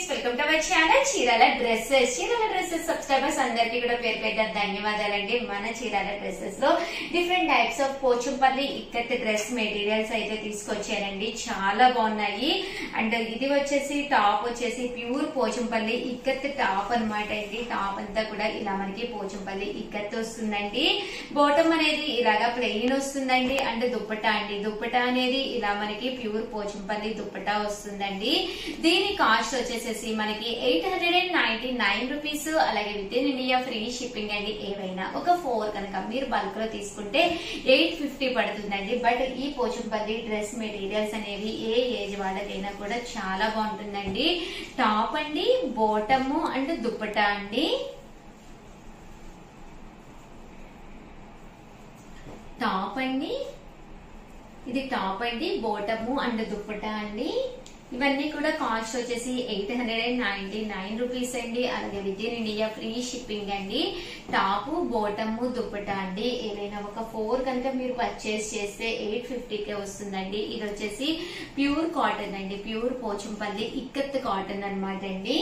welcome to our channel Chirala dresses Chirala dresses subscribers అందరికీ కూడా పేరు పేరు ధన్యవాదాలండి మన చీరాల డ్రెస్సెస్ లో different types of Pochampally ikat dress materials అయితే తీసుకొచ్చారండి చాలా బాగున్నాయి అండ్ ఇది వచ్చేసి టాప్ వచ్చేసి ప్యూర్ పోచంపల్లి ఇక్కత్ టాప్ అన్నమాట అండి టాప్ అంతా కూడా ఇలా మనకి పోచంపల్లి ఇక్కత్ వస్తుందండి బాటమ్ అనేది ఇలాగా ప్లెయిన్ వస్తుందండి అండ్ దుప్పటా అండి దుప్పటా అనేది ఇలా మనకి ప్యూర్ పోచంపల్లి దుప్పటా వస్తుందండి దీని కాస్ట్ వచ్చేసేసి మనకి eight hundred and ninety nine rupees అలాగే within India free shipping అండి ఏవైనా ఒక ఫోర్ కనుక మీరు బల్క్ లో తీసుకుంటే ఎయిట్ ఫిఫ్టీ పడుతుందండి బట్ ఈ పోచంపల్లి డ్రెస్ మెటీరియల్స్ అనేవి ఏ ఏజ్ వాళ్ళకైనా కూడా చాలా బాగుంటుందండి టాప్ అండి బోటమ్ అండ్ దుప్పటా అండి టాప్ అండి ఇది టాప్ అండి బోటము అండ్ దుప్పటా అండి ఇవన్నీ కూడా కాస్ట్ వచ్చేసి eight hundred and ninety nine rupees అండి అలాగే within India free shipping అండి టాపు బోటము దుప్పటా అండి ఏదైనా ఒక ఫోర్ కనుక మీరు పర్చేస్ చేస్తే ఎయిట్ ఫిఫ్టీకే వస్తుందండి ఇది వచ్చేసి ప్యూర్ కాటన్ అండి ప్యూర్ పోచంపల్లి ఇక్కత్ కాటన్ అన్నమాట అండి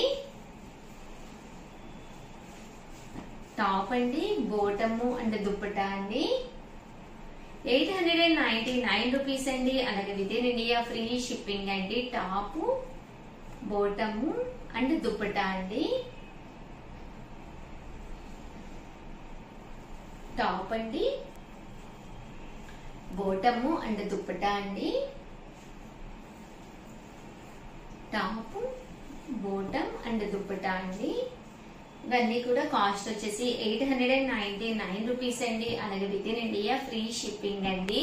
టాప్ అండి బోటము అండ్ దుప్పటా అండి eight hundred and ninety nine rupees అండి అలాగే within India free shipping అండి టాప్ బోటము అండ్ దుప్పటా అండి టాప్ అండి బోటము అండ్ దుప్పటా అండి టాప్ బోటమ్ అండ్ దుప్పటా అండి ఇవన్నీ కూడా కాస్ట్ వచ్చేసి eight hundred and ninety nine rupees అండి అలాగే within India free shipping అండి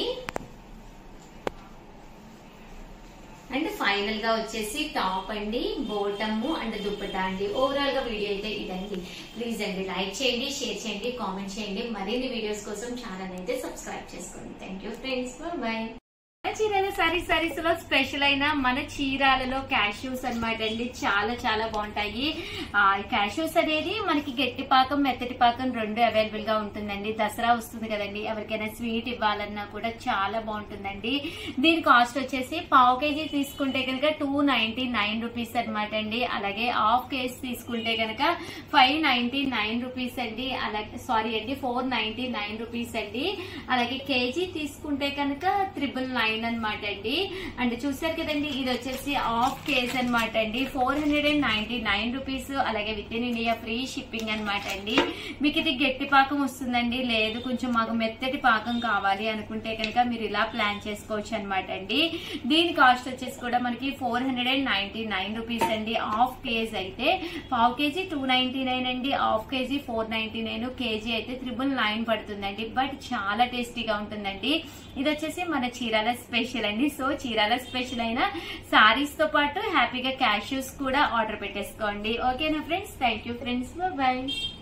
అండ్ ఫైనల్ గా వచ్చేసి టాప్ అండి బోటమ్ అండ్ దుప్పటా అండి ఓవరాల్ గా వీడియో అయితే ఇదండి ప్లీజ్ అండి లైక్ చేయండి షేర్ చేయండి కామెంట్ చేయండి మరిన్ని వీడియోస్ కోసం ఛానల్ అయితే సబ్స్క్రైబ్ చేసుకోండి థ్యాంక్ యూ ఫ్రెండ్స్ బాయ్ మన చీరాల సారీ సారీస్ లో స్పెషల్ అయిన మన చీరాలలో క్యాష్యూస్ అన్నమాట అండి చాలా చాలా బాగుంటాయి ఆ క్యాష్యూస్ అనేది మనకి గట్టి పాకం మెత్తటి పాకం రెండు అవైలబుల్ గా ఉంటుందండి దసరా వస్తుంది కదండి ఎవరికైనా స్వీట్ ఇవ్వాలన్నా కూడా చాలా బాగుంటుందండి దీని కాస్ట్ వచ్చేసి పావు కేజీ తీసుకుంటే కనుక టూ నైన్టీ నైన్ రూపీస్ అనమాట అండి అలాగే హాఫ్ కేజీ తీసుకుంటే కనుక ఫైవ్ నైన్టీ నైన్ రూపీస్ అండి అలాగే సారీ అండి ఫోర్ నైన్టీ నైన్ రూపీస్ అండి అలాగే కేజీ తీసుకుంటే కనుక త్రిబుల్ నైన్ అనమాట అండి అండ్ చూసారు కదండి ఇది వచ్చేసి హాఫ్ కేజ్ అనమాట అండి four hundred and ninety nine rupees అలాగే within India free shipping అనమాట అండి మీకు ఇది గట్టి పాకం వస్తుందండి లేదు కొంచెం మాకు మెత్తటి పాకం కావాలి అనుకుంటే కనుక మీరు ఇలా ప్లాన్ చేసుకోవచ్చు అనమాట అండి దీని కాస్ట్ వచ్చేసి కూడా మనకి four hundred and ninety nine rupees అండి హాఫ్ కేజ్ అయితే పావు కేజీ టూ నైన్టీ నైన్ అండి half KG four ninety nine KG అయితే త్రిబుల్ నైన్ పడుతుందండి బట్ చాలా టేస్టీగా ఉంటుందండి ఇది వచ్చేసి మన చీరాల స్పెషల్ అండి సో చీరాల స్పెషల్ అయిన సారీస్ తో పాటు హ్యాపీగా క్యాష్యూస్ కూడా ఆర్డర్ పెట్టేసుకోండి ఓకేనా friends thank you friends bye